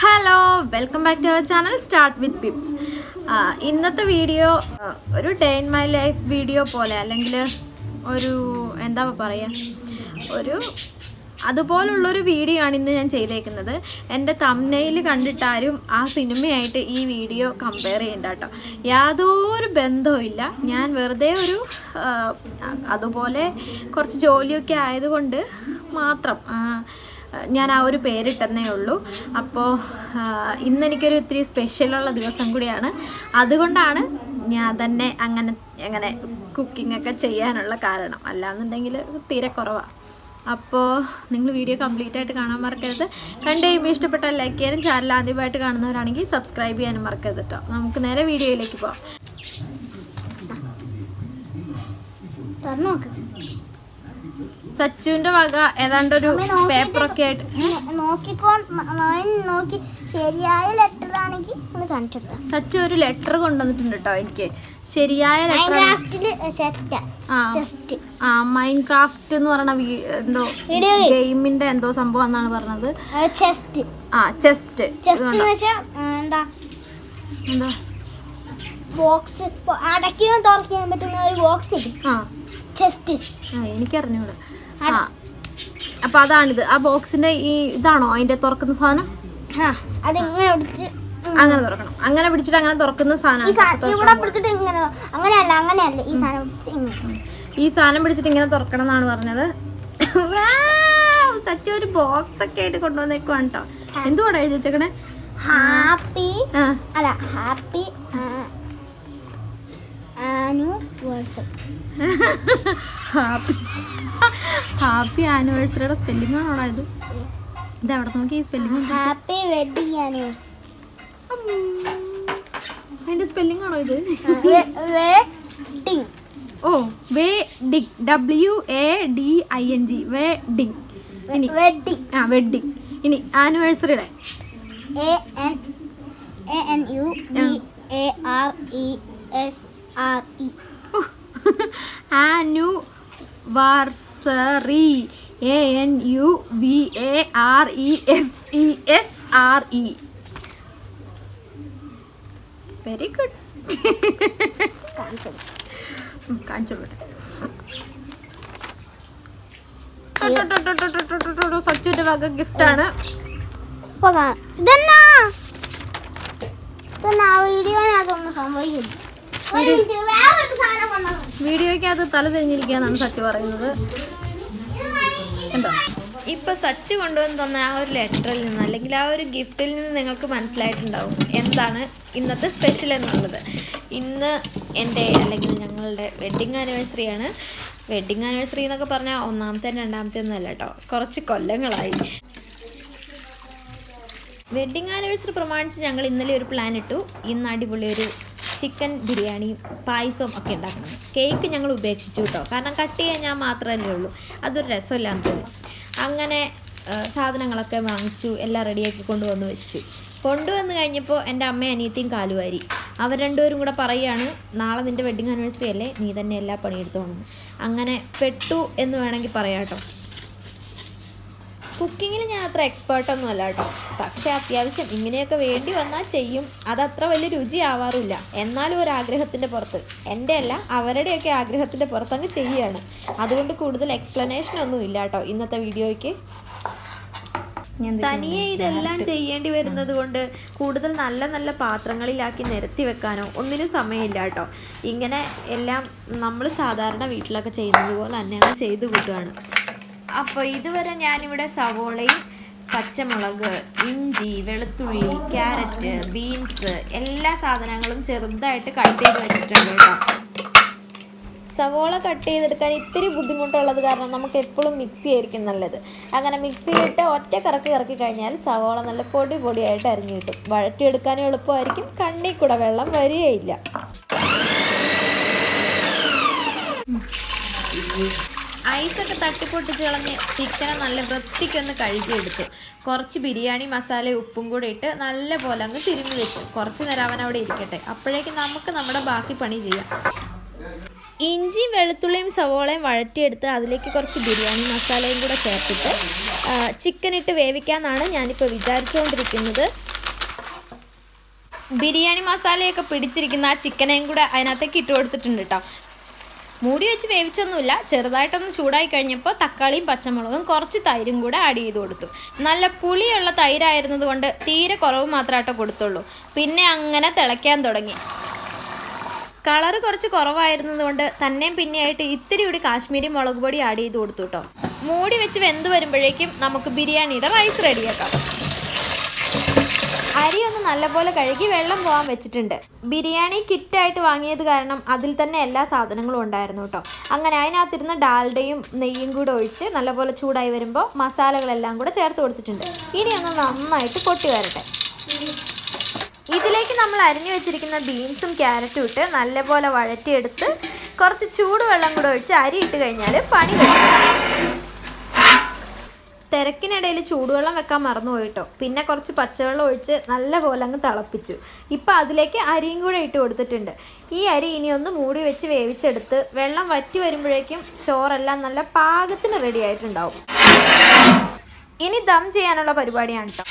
Hello welcome back to our channel start with pips ഇന്നത്തെ video ആ, ഒരു day in my life video പോലെ അല്ലെങ്കിൽ ഒരു എന്താ പറയുക ഒരു അതുപോലുള്ളൊരു വീഡിയോ ആണ് ഇന്ന് ഞാൻ ചെയ്തേക്കുന്നത് എൻ്റെ തമ്മനയിൽ കണ്ടിട്ടാരും ആ സിനിമയായിട്ട് ഈ വീഡിയോ കമ്പയർ ചെയ്യണ്ട കേട്ടോ യാതൊരു ബന്ധവും ഇല്ല ഞാൻ വെറുതെ ഒരു ആ, അതുപോലെ കുറച്ച് ജോലിയൊക്കെ ആയതുകൊണ്ട് മാത്രം ആ, ഞാൻ ആ ഒരു പേരിട്ടെന്നേ ഉള്ളൂ അപ്പോൾ ഇന്ന് എനിക്കൊരു ഇത്തിരി സ്പെഷ്യലുള്ള ദിവസം കൂടിയാണ് അതുകൊണ്ടാണ് ഞാൻ തന്നെ അങ്ങനെ അങ്ങനെ കുക്കിംഗ് ഒക്കെ ചെയ്യാനുള്ള കാരണം അല്ലാന്നുണ്ടെങ്കിൽ തീരെ കുറവാണ് അപ്പോൾ നിങ്ങൾ വീഡിയോ കംപ്ലീറ്റ് ആയിട്ട് കാണാൻ മറക്കരുത് കണ്ടു കഴിയുമ്പോൾ ഇഷ്ടപ്പെട്ടാൽ ലൈക്ക് ചെയ്യാനും ചാനൽ ആദ്യമായിട്ട് കാണുന്നവരാണെങ്കിൽ സബ്സ്ക്രൈബ് ചെയ്യാനും മറക്കരുത് കേട്ടോ നമുക്ക് നേരെ വീഡിയോയിലേക്ക് പോവാം തുറന്നു നോക്ക് സച്ചുവിൻ്റെ വക ഏതാണ്ടൊരു പേപ്പറൊക്കെ ആയിട്ട് ഇങ്ങനെ നോക്കിക്കോ മ- മകൻ നോക്കി ശരിയായ ലെറ്റർ ആണെങ്കിൽ ഒന്ന് കാണിച്ചിട്ടോ സച്ചു ഒരു ലെറ്റർ കൊണ്ടുവന്നിട്ടുണ്ട് കേട്ടോ എനിക്ക് ശരിയായ ലെറ്റർ മൈൻക്രാഫ്റ്റില് സെറ്റ് ആ. ജസ്റ്റ് ആ മൈൻഡ് ക്രാഫ്റ്റ് എന്ന് പറയുന്ന വീ- എന്തോ Video game. ഗെയിമിന്റെ എന്തോ സംഭവം എന്നാണ് പറഞ്ഞത് ചെസ്റ്റ് ആ ചെസ്റ്റ് ചെസ്റ്റ് എന്ന് വെച്ചാൽ എന്താ എന്താ ബോക്സ് അടയ്ക്കുകയും തുറക്കാൻ പറ്റുന്ന ഒരു ബോക്സ് ഇല്ലേ ആ ചെസ്റ്റ് ആ എനിക്കറിഞ്ഞൂടെ ആ അപ്പൊ അതാണിത് ആ ബോക്സിന്റെ ഈ ഇതാണോ അതിന്റെ തുറക്കുന്ന സാധനം ആ അതിങ്ങനെ എടുത്ത് അങ്ങനെ തുറക്കണം അങ്ങനെ പിടിച്ചിട്ട് അങ്ങനെ തുറക്കുന്ന ഈ സാധനം സാധനം ഇവിടെ പിടിച്ചിട്ട് ഇങ്ങനെ അങ്ങനെയല്ല അങ്ങനെയല്ല ഈ സാധനം പിടിച്ചിട്ട് ഇങ്ങനെ ഈ സാധനം പിടിച്ചിട്ട് ഇങ്ങനെ തുറക്കണം എന്നാണ് പറഞ്ഞത് Wow! സച്ചു ഒരു ബോക്സ് ഒക്കെ ആയിട്ട് കൊണ്ടുവന്നേക്കുവാണ് കേട്ടോ എന്തുവാണ് എഴുതി വെച്ചേക്കണേ ഹാപ്പി ആ അല്ല ഹാപ്പി ആനിവേഴ്സറി ഹാപ്പി ഹാപ്പി ആനിവേഴ്സറിയുടെ സ്പെല്ലിംഗ് ആണോടാ ഇത് ഇത് അവിടെ നോക്കി ഈ സ്പെല്ലിംഗ് ഹാപ്പി വെഡിങ് ആനിവേഴ്സറി അതിന്റെ സ്പെല്ലിംഗ് ആണോ ഇത് വെഡിങ് ഓ wedding W A D I N G wedding ഇനി വെഡിങ് ആ വെഡിങ് ഇനി ആനിവേഴ്സറിയുടെ A N A N U V A R E S R E anniversary A N U V A R E S E S R E very good കാണിച്ചോട്ടെ സച്ചുവിന്റെ വക gift ആണ് ഇപ്പൊ കാണാം ഇതെന്നാ ഇതെന്നാ വീഡിയോനകത്തൊന്നും സംഭവിക്കില്ല ഒരു മിനിറ്റ്, വേറൊരു സാധനം കൊണ്ടുവന്നു. വീഡിയോയ്ക്ക് അത് തല തിരിഞ്ഞിരിക്കുകയെന്നാണ് സച്ചു പറയുന്നത് കണ്ടോ ഇപ്പൊ സച്ച് കൊണ്ടുവന്ന് തന്ന ആ ഒരു ലെറ്ററിൽ നിന്ന് അല്ലെങ്കിൽ ആ ഒരു ഗിഫ്റ്റിൽ നിന്ന് നിങ്ങൾക്ക് മനസ്സിലായിട്ടുണ്ടാവും എന്താണ് ഇന്നത്തെ സ്പെഷ്യൽ എന്നുള്ളത് ഇന്ന് എൻ്റെ അല്ലെങ്കിൽ ഞങ്ങളുടെ വെഡ്ഡിങ് ആനിവേഴ്സറി ആണ് വെഡ്ഡിങ് ആനിവേഴ്സറി എന്നൊക്കെ പറഞ്ഞാൽ ഒന്നാമത്തെ രണ്ടാമത്തെ ഒന്നല്ല കേട്ടോ കുറച്ച് കൊല്ലങ്ങളായി വെഡ്ഡിങ് ആനിവേഴ്സറി പ്രമാണിച്ച് ഞങ്ങൾ ഇന്നലെ ഒരു പ്ലാൻ ഇട്ടു ഇന്ന് അടിപൊളി ഒരു ചിക്കൻ ബിരിയാണിയും പായസവും ഒക്കെ ഉണ്ടാക്കണം കേക്ക് ഞങ്ങൾ ഉപേക്ഷിച്ചു കേട്ടോ കാരണം കട്ട് ചെയ്യാൻ ഞാൻ മാത്രമല്ലേ ഉള്ളൂ അതൊരു രസമില്ലാന്ന് തോന്നി അങ്ങനെ ആ, സാധനങ്ങളൊക്കെ വാങ്ങിച്ചു എല്ലാം റെഡിയാക്കി കൊണ്ടുവന്ന് വെച്ചു കൊണ്ടുവന്ന് കഴിഞ്ഞപ്പോൾ എൻ്റെ അമ്മയും അനിയത്തിയും കാലുവാരി അവർ രണ്ടുപേരും കൂടെ പറയുകയാണ് നാളെ നിൻ്റെ വെഡ്ഡിങ് ആനിവേഴ്സറി അല്ലേ നീ തന്നെ എല്ലാ പണിയെടുത്തോണം അങ്ങനെ പെട്ടു എന്ന് വേണമെങ്കിൽ പറയാം കേട്ടോ കുക്കിങ്ങിൽ ഞാൻ അത്ര എക്സ്പേർട്ടൊന്നും അല്ല കേട്ടോ പക്ഷേ അത്യാവശ്യം ഇങ്ങനെയൊക്കെ വേണ്ടി വന്നാൽ ചെയ്യും അതത്ര വലിയ രുചി ആവാറില്ല എന്നാലും ഒരു ആഗ്രഹത്തിൻ്റെ പുറത്ത് എൻ്റെ അല്ല അവരുടെയൊക്കെ ആഗ്രഹത്തിൻ്റെ പുറത്ത് അങ്ങ് ചെയ്യുകയാണ് അതുകൊണ്ട് കൂടുതൽ എക്സ്പ്ലനേഷൻ ഒന്നും ഇല്ല കേട്ടോ ഇന്നത്തെ വീഡിയോയ്ക്ക് തനിയെ ഇതെല്ലാം ചെയ്യേണ്ടി വരുന്നത് കൊണ്ട് കൂടുതൽ നല്ല നല്ല പാത്രങ്ങളിലാക്കി നിരത്തി വെക്കാനോ ഒന്നിനും സമയമില്ല കേട്ടോ ഇങ്ങനെ എല്ലാം നമ്മൾ സാധാരണ വീട്ടിലൊക്കെ ചെയ്യുന്നത് പോലെ തന്നെ അങ്ങ് ചെയ്ത് കൂട്ടുകയാണ് അപ്പോൾ ഇതുവരെ ഞാനിവിടെ സവോളയും പച്ചമുളക് ഇഞ്ചി വെളുത്തുള്ളി ക്യാരറ്റ് ബീൻസ് എല്ലാ സാധനങ്ങളും ചെറുതായിട്ട് കട്ട് ചെയ്ത് വെച്ചിട്ടുണ്ട് കേട്ടോ സവോള കട്ട് ചെയ്തെടുക്കാൻ ഇത്തിരി ബുദ്ധിമുട്ടുള്ളത് കാരണം നമുക്ക് എപ്പോഴും മിക്സി ആയിരിക്കും നല്ലത് അങ്ങനെ മിക്സിയിലിട്ട് ഒറ്റ കറക്കി കറക്കി കഴിഞ്ഞാൽ സവോള നല്ല പൊടി പൊടിയായിട്ട് അരിഞ്ഞു കിട്ടും വഴറ്റിയെടുക്കാനും എളുപ്പമായിരിക്കും കണ്ണിൽ കൂടെ വെള്ളം വരികയില്ല ഐസൊക്കെ തട്ടിപ്പൊട്ടിച്ച് കളഞ്ഞ് ചിക്കനെ നല്ല വൃത്തിക്കൊന്ന് കഴുകിയെടുത്തു കുറച്ച് ബിരിയാണി മസാല ഉപ്പും കൂടെ ഇട്ട് നല്ല പോലെ അങ്ങ് തിരിഞ്ഞു വെച്ചു കുറച്ച് നേരം അവൻ അവിടെ ഇരിക്കട്ടെ അപ്പോഴേക്കും നമുക്ക് നമ്മുടെ ബാക്കി പണി ചെയ്യാം ഇഞ്ചിയും വെളുത്തുള്ളിയും സവോളയും വഴറ്റിയെടുത്ത് അതിലേക്ക് കുറച്ച് ബിരിയാണി മസാലയും കൂടെ ചേർത്തിട്ട് ചിക്കൻ ഇട്ട് വേവിക്കാമെന്നാണ് ഞാനിപ്പോൾ വിചാരിച്ചുകൊണ്ടിരിക്കുന്നത് ബിരിയാണി മസാലയൊക്കെ പിടിച്ചിരിക്കുന്ന ആ ചിക്കനെയും കൂടെ അതിനകത്തേക്ക് ഇട്ട് കൊടുത്തിട്ടുണ്ട് കേട്ടോ മൂടി വെച്ച് വേവിച്ചൊന്നുമില്ല ചെറുതായിട്ടൊന്ന് ചൂടായി കഴിഞ്ഞപ്പോൾ തക്കാളിയും പച്ചമുളകും കുറച്ച് തൈരും കൂടെ ആഡ് ചെയ്ത് കൊടുത്തു നല്ല പുളിയുള്ള തൈരായിരുന്നത് കൊണ്ട് തീരെ കുറവ് മാത്രമായിട്ടോ കൊടുത്തുള്ളൂ പിന്നെ അങ്ങനെ തിളയ്ക്കാൻ തുടങ്ങി കളറ് കുറച്ച് കുറവായിരുന്നത് കൊണ്ട് തന്നെയും പിന്നെയായിട്ട് ഇത്തിരി കൂടി കാശ്മീരി മുളക് പൊടി ആഡ് ചെയ്ത് കൊടുത്തു കേട്ടോ മൂടി വെച്ച് വെന്ത് വരുമ്പോഴേക്കും നമുക്ക് ബിരിയാണിയുടെ റൈസ് റെഡിയാക്കാം അരി ഒന്ന് നല്ലപോലെ കഴുകി വെള്ളം പോകാൻ വെച്ചിട്ടുണ്ട് ബിരിയാണി കിറ്റായിട്ട് വാങ്ങിയത് കാരണം അതിൽ തന്നെ എല്ലാ സാധനങ്ങളും ഉണ്ടായിരുന്നു കേട്ടോ അങ്ങനെ അതിനകത്തിരുന്ന് ഡാൽഡയും നെയ്യും കൂടെ ഒഴിച്ച് നല്ലപോലെ ചൂടായി വരുമ്പോൾ മസാലകളെല്ലാം കൂടെ ചേർത്ത് കൊടുത്തിട്ടുണ്ട് ഇനി ഒന്ന് നന്നായിട്ട് പൊട്ടി വരട്ടെ ഇതിലേക്ക് നമ്മൾ അരിഞ്ഞു വെച്ചിരിക്കുന്ന ബീൻസും ക്യാരറ്റും ഇട്ട് നല്ലപോലെ വഴറ്റിയെടുത്ത് കുറച്ച് ചൂടുവെള്ളം കൂടെ ഒഴിച്ച് അരി ഇട്ട് കഴിഞ്ഞാൽ പണി കഴിയും തിരക്കിനിടയിൽ ചൂടുവെള്ളം വെക്കാൻ മറന്നുപോയിട്ടോ പിന്നെ കുറച്ച് പച്ചവെള്ളം ഒഴിച്ച് നല്ലപോലെ അങ്ങ് തിളപ്പിച്ചു ഇപ്പം അതിലേക്ക് അരിയും കൂടെ ഇട്ട് കൊടുത്തിട്ടുണ്ട് ഈ അരി ഇനി ഒന്ന് മൂടി വെച്ച് വേവിച്ചെടുത്ത് വെള്ളം വറ്റി വരുമ്പോഴേക്കും ചോറെല്ലാം നല്ല പാകത്തിന് റെഡി ആയിട്ടുണ്ടാവും ഇനി ദം ചെയ്യാനുള്ള പരിപാടിയാണ് കേട്ടോ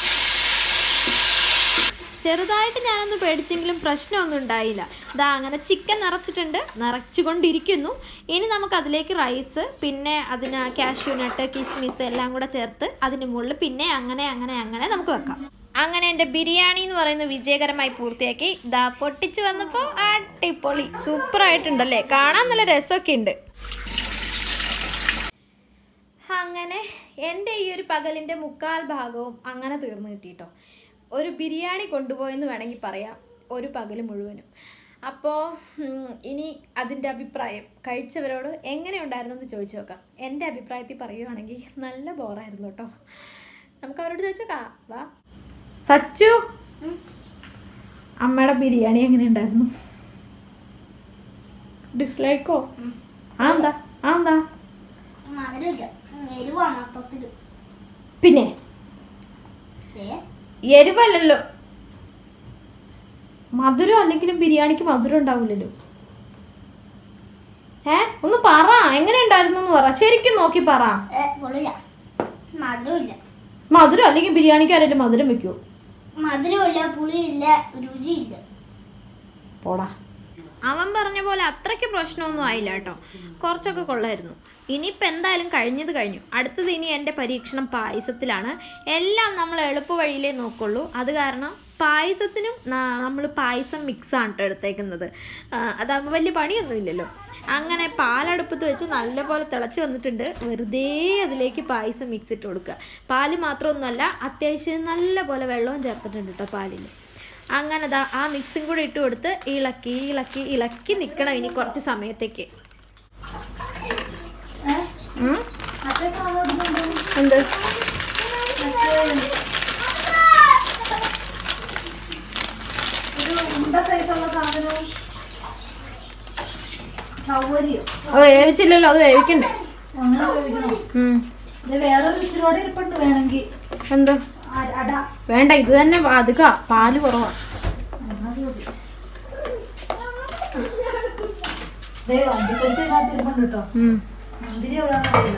ചെറുതായിട്ട് ഞാനൊന്ന് പേടിച്ചെങ്കിലും പ്രശ്നമൊന്നും ഉണ്ടായില്ല ദാ അങ്ങനെ ചിക്കൻ നിറച്ചിട്ടുണ്ട് നിറച്ചുകൊണ്ടിരിക്കുന്നു ഇനി നമുക്ക് അതിലേക്ക് റൈസ് പിന്നെ അതിന് കാഷ്യൂ നട്ട് കിസ്മിസ് എല്ലാം കൂടെ ചേർത്ത് അതിന് മുകളിൽ പിന്നെ അങ്ങനെ അങ്ങനെ അങ്ങനെ നമുക്ക് വെക്കാം അങ്ങനെ എൻ്റെ ബിരിയാണി എന്ന് പറയുന്നത് വിജയകരമായി പൂർത്തിയാക്കി ദാ പൊട്ടിച്ച് വന്നപ്പോൾ അടിപൊളി സൂപ്പറായിട്ടുണ്ടല്ലേ കാണാൻ നല്ല രസമൊക്കെ ഉണ്ട് അങ്ങനെ എൻ്റെ ഈ ഒരു പകലിൻ്റെ മുക്കാൽ ഭാഗവും അങ്ങനെ തീർന്നു കിട്ടിട്ടോ ഒരു ബിരിയാണി കൊണ്ടുപോയെന്ന് വേണമെങ്കിൽ പറയാം ഒരു പകൽ മുഴുവനും അപ്പോൾ ഇനി അതിൻ്റെ അഭിപ്രായം കഴിച്ചവരോട് എങ്ങനെ ഉണ്ടായിരുന്നു എന്ന് ചോദിച്ചു നോക്കാം എൻ്റെ അഭിപ്രായത്തിൽ പറയുവാണെങ്കിൽ നല്ല ബോറായിരുന്നു കേട്ടോ നമുക്ക് അവരോട് ചോദിച്ചോക്കാം വാ സച്ചു അമ്മയുടെ ബിരിയാണി എങ്ങനെ ഉണ്ടായിരുന്നു ഡിസ്ലൈക്കോ ആ എന്താ ആ എന്താ മധുരമില്ല എരിവാ മൊത്തത്തില് പിന്നെ ദേ, എരിവല്ലല്ലോ മധുരം അല്ലെങ്കിലും ബിരിയാണിക്ക് മധുരം ഉണ്ടാവില്ലല്ലോ ഏ ഒന്ന് പറ എങ്ങനെ ഉണ്ടായിരുന്നു എന്ന് പറ ശരിക്കും നോക്കി പറ ഏ, പൊളില്ല മധുരമില്ല മധുരം അല്ലെങ്കിൽ ബിരിയാണിക്ക് ആരെങ്കിലും മധുരം വെക്കുവോ മധുരമില്ല പുളിയില്ല രുചിയില്ല പോടാ അവൻ പറഞ്ഞ പോലെ അത്രയ്ക്ക് പ്രശ്നമൊന്നും ആയില്ല കേട്ടോ കുറച്ചൊക്കെ കൊള്ളായിരുന്നു ഇനിയിപ്പോൾ എന്തായാലും കഴിഞ്ഞത് കഴിഞ്ഞു അടുത്തത് ഇനി എൻ്റെ പരീക്ഷണം പായസത്തിലാണ് എല്ലാം നമ്മൾ എളുപ്പ വഴിയിലേ നോക്കുള്ളൂ അത് കാരണം പായസത്തിനും നമ്മൾ പായസം മിക്സാണ് കേട്ടോ എടുത്തേക്കുന്നത് ആ, അതാകുമ്പോൾ വലിയ പണിയൊന്നുമില്ലല്ലോ അങ്ങനെ പാലടുപ്പത്ത് വെച്ച് നല്ലപോലെ തിളച്ച് വന്നിട്ടുണ്ട് വെറുതെ അതിലേക്ക് പായസം മിക്സ് ഇട്ട് കൊടുക്കുക പാല് മാത്രമൊന്നുമല്ല അത്യാവശ്യം നല്ലപോലെ വെള്ളവും ചേർത്തിട്ടുണ്ട് കേട്ടോ പാലിൽ അങ്ങനെ ദാ ആ മിക്സും കൂടെ ഇട്ട് കൊടുത്ത് ഇളക്കി ഇളക്കി ഇളക്കി നിൽക്കണം ഇനി കുറച്ച് സമയത്തേക്ക് ഉം? എന്ത് സൗകര്യം ഓ വേവിച്ചില്ലല്ലോ അത് വേവിക്കണ്ടേ അങ്ങനെ വേവിക്കണം ഉം. ഇത് വേറൊരു ഇച്ചിരിയോടെ ഇരിപ്പുണ്ട് വേണമെങ്കിൽ എന്തോ അ- അട വേണ്ട ഇത് തന്നെ അധിക പാല് കുറവാ അത് മതി. ദേ വണ്ടിപ്പരിപ്പ് ഇതിനകത്ത് ഇരിപ്പുണ്ട് കേട്ടോ ഉം. മുന്തിരി എവിടെയാണെന്ന് അറിയില്ല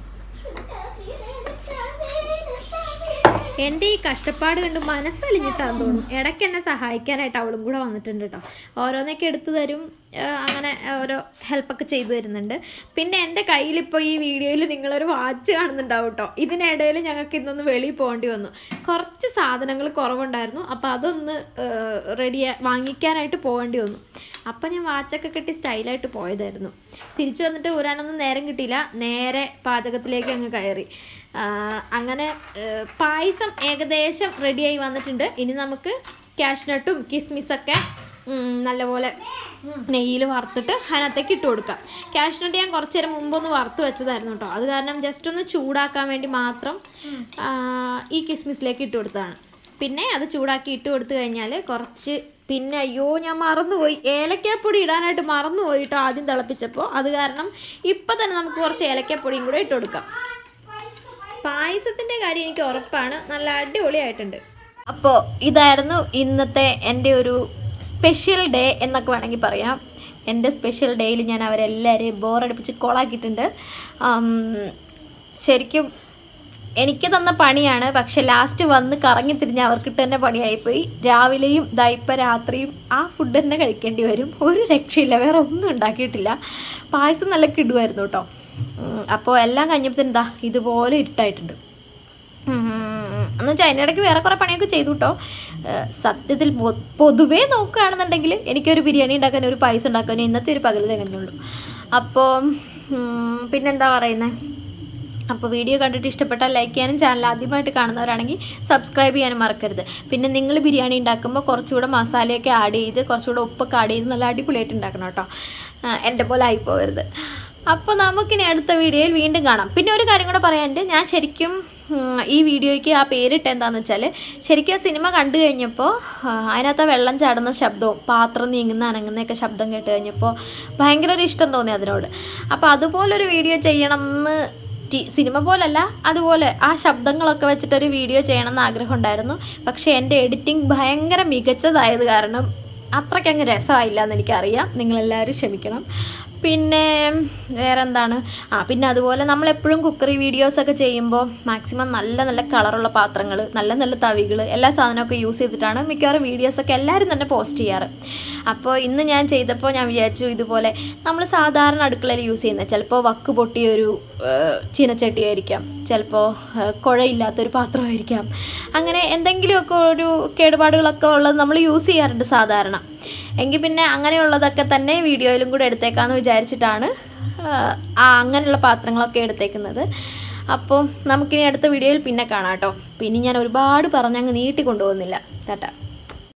എൻ്റെ ഈ കഷ്ടപ്പാട് കണ്ട് മനസ്സലിഞ്ഞിട്ടാന്ന് തോന്നുന്നു ഇടയ്ക്ക് എന്നെ സഹായിക്കാനായിട്ട് അവളും കൂടെ വന്നിട്ടുണ്ട് കേട്ടോ ഓരോന്നൊക്കെ എടുത്തു തരും ആ, അങ്ങനെ ഓരോ ഹെൽപ്പൊക്കെ ചെയ്തു തരുന്നുണ്ട് പിന്നെ എൻ്റെ കയ്യിലിപ്പോൾ ഈ വീഡിയോയിൽ നിങ്ങളൊരു വാച്ച് കാണുന്നുണ്ടാവും കേട്ടോ ഇതിനിടയിൽ ഞങ്ങൾക്ക് ഇന്നൊന്ന് വെളിയിൽ പോകേണ്ടി വന്നു കുറച്ച് സാധനങ്ങൾ കുറവുണ്ടായിരുന്നു അപ്പോൾ അതൊന്ന് റെഡി വാങ്ങിക്കാനായിട്ട് പോകേണ്ടി വന്നു അപ്പം ഞാൻ വാച്ചൊക്കെ കെട്ടി സ്റ്റൈലായിട്ട് പോയതായിരുന്നു തിരിച്ചു വന്നിട്ട് ഊരാനൊന്നും നേരം കിട്ടിയില്ല നേരെ പാചകത്തിലേക്ക് അങ്ങ് കയറി ആ, അങ്ങനെ ഏ, പായസം ഏകദേശം റെഡിയായി വന്നിട്ടുണ്ട് ഇനി നമുക്ക് കാഷ്നട്ടും കിസ്മിസൊക്കെ ഉം, നല്ലപോലെ നെയ്യിൽ വറുത്തിട്ട് അതിനകത്തേക്ക് ഇട്ട് കൊടുക്കാം കാഷ്നട്ട് ഞാൻ കുറച്ച് നേരം മുമ്പൊന്ന് വറുത്ത് വെച്ചതായിരുന്നു കേട്ടോ അത് കാരണം ജസ്റ്റ് ഒന്ന് ചൂടാക്കാൻ വേണ്ടി മാത്രം ആ, ഈ കിസ്മിസിലേക്ക് ഇട്ട് കൊടുത്തതാണ് പിന്നെ അത് ചൂടാക്കി ഇട്ട് കൊടുത്തു കഴിഞ്ഞാൽ കുറച്ച് പിന്നെ അയ്യോ ഞാൻ മറന്നുപോയി ഏലക്കാപ്പൊടി ഇടാനായിട്ട് മറന്നുപോയി കേട്ടോ ആദ്യം തിളപ്പിച്ചപ്പോൾ അത് കാരണം ഇപ്പം തന്നെ നമുക്ക് കുറച്ച് ഏലക്കാപ്പൊടിയും കൂടെ ഇട്ട് കൊടുക്കാം പായസത്തിൻ്റെ കാര്യം എനിക്ക് ഉറപ്പാണ് നല്ല അടിപൊളിയായിട്ടുണ്ട് അപ്പോൾ ഇതായിരുന്നു ഇന്നത്തെ എൻ്റെ ഒരു സ്പെഷ്യൽ ഡേ എന്നൊക്കെ വേണമെങ്കിൽ പറയാം എൻ്റെ സ്പെഷ്യൽ ഡേയിൽ ഞാൻ അവരെല്ലാവരെയും ബോറടിപ്പിച്ച് കോളാക്കിയിട്ടുണ്ട് ആം, ശരിക്കും എനിക്ക് തന്ന പണിയാണ് പക്ഷെ ലാസ്റ്റ് വന്ന് കറങ്ങി തിരിഞ്ഞ് അവർക്കിട്ട് തന്നെ പണിയായിപ്പോയി രാവിലെയും ദാ ഇപ്പം രാത്രിയും ആ ഫുഡ് തന്നെ കഴിക്കേണ്ടി വരും ഒരു രക്ഷയില്ല വേറെ ഒന്നും ഉണ്ടാക്കിയിട്ടില്ല പായസം നല്ല കിടുമായിരുന്നു കേട്ടോ അപ്പോൾ എല്ലാം കഴിഞ്ഞപ്പോൾ എന്താ ഇതുപോലെ ഇരുട്ടായിട്ടുണ്ട് എന്ന് വെച്ചാൽ അതിൻ്റെ ഇടയ്ക്ക് വേറെ കുറേ പണിയൊക്കെ ചെയ്തു കേട്ടോ ഏഹ് സത്യത്തിൽ പൊ- പൊതുവേ നോക്കുകയാണെന്നുണ്ടെങ്കിൽ എനിക്കൊരു ബിരിയാണി ഉണ്ടാക്കാൻ ഒരു പായസം ഉണ്ടാക്കാൻ ഇന്നത്തെ ഒരു പകൽ തികഞ്ഞുള്ളൂ അപ്പോൾ ഉം, പിന്നെന്താ പറയുന്നത് അപ്പോൾ വീഡിയോ കണ്ടിട്ട് ഇഷ്ടപ്പെട്ടാൽ ലൈക്ക് ചെയ്യാനും ചാനൽ ആദ്യമായിട്ട് കാണുന്നവരാണെങ്കിൽ സബ്സ്ക്രൈബ് ചെയ്യാനും മറക്കരുത് പിന്നെ നിങ്ങൾ ബിരിയാണി ഉണ്ടാക്കുമ്പോൾ കുറച്ചുകൂടെ മസാലയൊക്കെ ആഡ് ചെയ്ത് കുറച്ചുകൂടെ ഉപ്പൊക്കെ ആഡ് ചെയ്ത് നല്ല അടിപൊളിയായിട്ട് ഉണ്ടാക്കണം കേട്ടോ ആ, എൻ്റെ പോലെ ആയിപ്പോവരുത് അപ്പോൾ നമുക്കിനി അടുത്ത വീഡിയോയിൽ വീണ്ടും കാണാം പിന്നെ ഒരു കാര്യം കൂടെ പറയാനുണ്ട് ഞാൻ ശരിക്കും ഉം, ഈ വീഡിയോയ്ക്ക് ആ പേരിട്ട് എന്താണെന്ന് വെച്ചാൽ ശരിക്കും ആ സിനിമ കണ്ടു കഴിഞ്ഞപ്പോൾ ആ, അതിനകത്ത് ആ വെള്ളം ചാടുന്ന ശബ്ദവും പാത്രം നീങ്ങുന്ന അനങ്ങുന്നതൊക്കെ ശബ്ദം കേട്ട് കഴിഞ്ഞപ്പോൾ ഭയങ്കര ഒരു ഇഷ്ടം തോന്നി അതിനോട് അപ്പോൾ അതുപോലൊരു വീഡിയോ ചെയ്യണം എന്ന് ടി- സിനിമ പോലല്ല അതുപോലെ ആ ശബ്ദങ്ങളൊക്കെ വെച്ചിട്ടൊരു വീഡിയോ ചെയ്യണമെന്ന് ആഗ്രഹം ഉണ്ടായിരുന്നു പക്ഷേ എൻ്റെ എഡിറ്റിംഗ് ഭയങ്കര മികച്ചതായത് കാരണം അത്രയ്ക്കങ്ങ് രസമായില്ല എന്ന് എനിക്കറിയാം നിങ്ങളെല്ലാവരും ക്ഷമിക്കണം പിന്നെ വേറെ എന്താണ് ആ പിന്നെ അതുപോലെ നമ്മളെപ്പോഴും കുക്കറി വീഡിയോസൊക്കെ ചെയ്യുമ്പോൾ മാക്സിമം നല്ല നല്ല കളറുള്ള പാത്രങ്ങൾ നല്ല നല്ല തവികൾ എല്ലാ സാധനമൊക്കെ യൂസ് ചെയ്തിട്ടാണ് മിക്കവാറും വീഡിയോസൊക്കെ എല്ലാവരും തന്നെ പോസ്റ്റ് ചെയ്യാറ് അപ്പോൾ ഇന്ന് ഞാൻ ചെയ്തപ്പോൾ ഞാൻ വിചാരിച്ചു ഇതുപോലെ നമ്മൾ സാധാരണ അടുക്കളയിൽ യൂസ് ചെയ്യുന്ന ചിലപ്പോൾ വക്ക് പൊട്ടിയ ഒരു ഏഹ്, ചീനച്ചട്ടിയായിരിക്കാം ചിലപ്പോൾ ഏഹ്, കുഴയില്ലാത്തൊരു പാത്രമായിരിക്കാം അങ്ങനെ എന്തെങ്കിലുമൊക്കെ ഒരു കേടുപാടുകളൊക്കെ ഉള്ളത് നമ്മൾ യൂസ് ചെയ്യാറുണ്ട് സാധാരണ എങ്കിൽ പിന്നെ അങ്ങനെയുള്ളതൊക്കെ തന്നെ വീഡിയോയിലും കൂടെ എടുത്തേക്കാമെന്ന് വിചാരിച്ചിട്ടാണ് ആഹ്, ആ അങ്ങനെയുള്ള പാത്രങ്ങളൊക്കെ എടുത്തേക്കുന്നത് അപ്പോൾ നമുക്കിനി അടുത്ത വീഡിയോയിൽ പിന്നെ കാണാം കേട്ടോ പിന്നെ ഞാൻ ഒരുപാട് പറഞ്ഞങ്ങ് നീട്ടി കൊണ്ടുപോകുന്നില്ല ടാറ്റ